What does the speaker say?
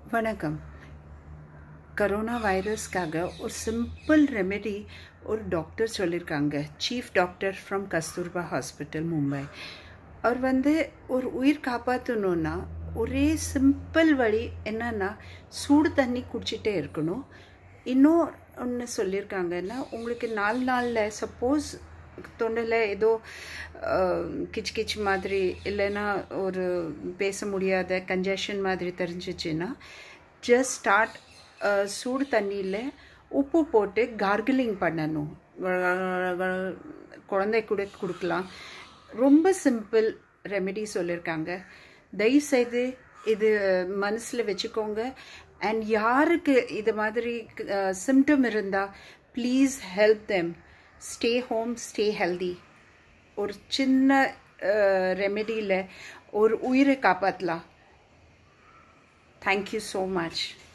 வணக்கம் கரோனா வைரஸ்க்காக ஒரு சிம்பிள் ரெமெடி ஒரு டாக்டர் சொல்லியிருக்காங்க chief doctor from Kasturba hospital Mumbai அவர் வந்து ஒரு உயிர் காப்பாற்றணுன்னா ஒரே சிம்பிள் வழி என்னன்னா சூடு தண்ணி குடிச்சிட்டே இருக்கணும் இன்னும் ஒன்று சொல்லியிருக்காங்கன்னா உங்களுக்கு நாலு நாளில் சப்போஸ் தொண்டையில் ஏதோ கிச் கிச் மாதிரி இல்லைன்னா ஒரு பேச முடியாத கன்ஜஷன் மாதிரி தெரிஞ்சிச்சுன்னா ஜஸ்ட் ஸ்டார்ட் சூடு தண்ணியில் உப்பு போட்டு கார்கிலிங் பண்ணணும் குழந்தை கூட கொடுக்கலாம் ரொம்ப சிம்பிள் ரெமெடி சொல்லியிருக்காங்க தயவுசெய்து இது மனசில் வச்சுக்கோங்க அண்ட் யாருக்கு இது மாதிரி சிம்டம் இருந்தால் please help them stay home stay healthy ஒரு சின்ன ரெமெடியில் ஒரு உயிரை காப்பாற்றலாம் தேங்க்யூ ஸோ மச்